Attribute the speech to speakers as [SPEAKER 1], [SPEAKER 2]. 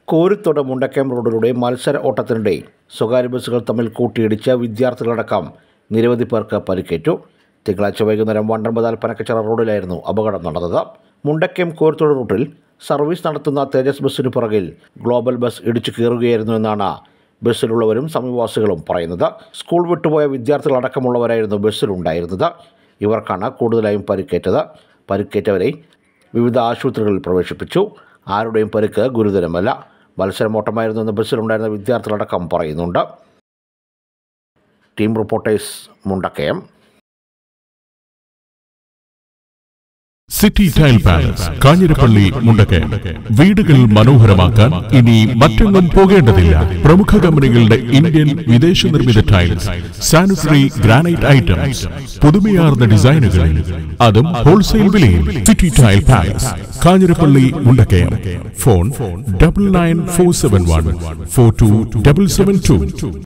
[SPEAKER 1] കോരിത്തോട് മുണ്ടക്കയം റോഡിലൂടെ മത്സര ഓട്ടത്തിനിടെ സ്വകാര്യ ബസ്സുകൾ തമ്മിൽ കൂട്ടിയിടിച്ച് വിദ്യാർത്ഥികളടക്കം നിരവധി പേർക്ക് പരിക്കേറ്റു തിങ്കളാഴ്ച വൈകുന്നേരം വണ്ടമ്പതാൽ പനക്കച്ചിറ റോഡിലായിരുന്നു അപകടം നടന്നത് മുണ്ടക്കയം കോരിത്തോട് റൂട്ടിൽ സർവീസ് നടത്തുന്ന തേജസ് ബസ്സിന് പുറകിൽ ഗ്ലോബൽ ബസ് ഇടിച്ചു കയറുകയായിരുന്നു എന്നാണ് ബസ്സിലുള്ളവരും സമീപവാസികളും പറയുന്നത് സ്കൂൾ വിട്ടുപോയ വിദ്യാർത്ഥികളടക്കമുള്ളവരായിരുന്നു ബസ്സിലുണ്ടായിരുന്നത് ഇവർക്കാണ് കൂടുതലായും പരിക്കേറ്റത് പരിക്കേറ്റവരെ വിവിധ ആശുപത്രികളിൽ പ്രവേശിപ്പിച്ചു ആരുടെയും പരിക്ക് ഗുരുതരമല്ല മത്സരമോട്ടമായിരുന്നു എന്ന് ബസ്സിലുണ്ടായിരുന്ന വിദ്യാർത്ഥികളടക്കം പറയുന്നുണ്ട് team reporters Mundakayam
[SPEAKER 2] city tile palace Kanjirappally Mundakayam വീടുകൾ മനോഹരമാക്കാൻ ഇനി മറ്റെങ്ങും പോകേണ്ടതില്ല പ്രമുഖ കമ്പനികളുടെ ഇന്ത്യൻ വിദേശ നിർമ്മിത ടൈൽസ് സാനിറ്ററി ഗ്രാനൈറ്റ് ഐറ്റംസ് പുതുമയാർന്ന ഡിസൈനുകളിൽ അതും ഹോൾസെയിൽ വിലയിൽ city tile palace Kanjirappally Mundakayam phone double nine four seven one four two double seven to